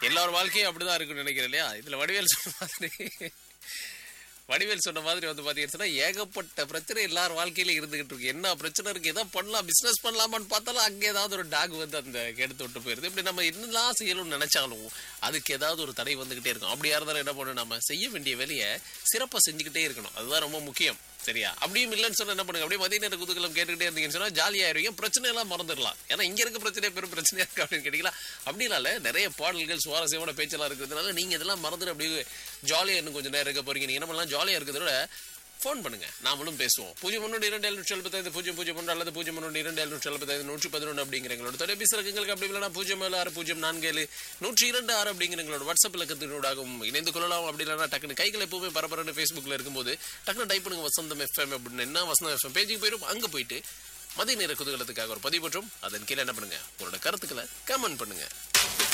எல்லார் வாழ்க்கையும் அப்படிதான் இருக்குன்னு நினைக்கிறேன் இல்லையா இதுல வடிவேல் சொன்ன மாதிரி வடிவேல் சொன்ன மாதிரி வந்து பாத்தீங்கன்னா ஏகப்பட்ட பிரச்சனை எல்லார் வாழ்க்கையில இருந்துகிட்டு இருக்கு என்ன பிரச்சனை இருக்கு எதோ பண்ணலாம் பிசினஸ் பண்ணலாமான்னு பார்த்தாலும் அங்க ஏதாவது ஒரு டாக் வந்து அந்த கெடுத்து விட்டு போயிருது இப்படி நம்ம என்னெல்லாம் செய்யணும்னு நினைச்சாலும் அதுக்கு ஏதாவது ஒரு தடை வந்துகிட்டே இருக்கும் அப்படியா இருந்தாலும் என்ன பண்ணணும் நம்ம செய்ய வேண்டிய வேலையை சிறப்பா செஞ்சுக்கிட்டே இருக்கணும் அதுதான் ரொம்ப முக்கியம் சரியா அப்படியும் இல்லைன்னு சொன்னா என்ன பண்ணுங்க அப்படியே மதிய நேர குதூகலம் கேட்டுக்கிட்டே இருந்தீங்கன்னு சொன்னா ஜாலியா இருவீங்க பிரச்சனை எல்லாம் மறந்துடலாம் ஏன்னா இங்க இருக்க பிரச்சனை பெரும் பிரச்சனையா இருக்கு அப்படின்னு கேட்டீங்களா அப்படி இல்ல நிறைய பாடல்கள் சுவாரஸ்யமான பேச்செல்லாம் இருக்கிறதுனால நீங்க இதெல்லாம் மறந்துட்டு அப்படியே ஜாலியா இன்னும் கொஞ்சம் நேரம் இருக்க போறீங்க நீங்க என்ன பண்ணலாம் ஜாலியா இருக்கிறத விட ஃபோன் பண்ணுங்க நாமளும் பேசுவோம் பூஜ்ஜியம் ஒன்று இரண்டு எழுநூற்றி எழுபத்தைந்து பூஜ்ஜியம் பூஜ்ஜியம் ஒன்று அல்லது பூஜ்ஜியம் ஒன்று இரண்டு எழுநூற்றி எழுபத்தைந்து நூற்றி பதினொன்று அப்படிங்கிற எங்களோட தொலைபேசி இலக்கங்களுக்கு அப்படி இல்லைனா பூஜ்ஜியம் ஏழு ஆறு பூஜ்ஜியம் நான்கு ஏழு நூற்றி இரண்டு ஆறு அப்படிங்கிற எங்களோட வாட்ஸ்அப் இலக்கத்தினூடாகவும் இணைந்து கொள்ளலாம் அப்படி இல்லைனா டக்குனு கைகள் எப்பவுமே பரபரன்னு ஃபேஸ்புக்கில் இருக்கும்போது டக்குனு டைப் பண்ணுங்க வசந்தம் எஃப்எம் அப்படின்னு என்ன வசந்தம் எஃப்எம் பேஜுக்கு போயிடும் அங்கே போயிட்டு மதிய நேர குதூகலத்துக்காக ஒரு பதிவு மற்றும் அதன் கீழே என்ன பண்ணுங்க உங்களோட கருத்துக்களை கமெண்ட் பண்ணுங்க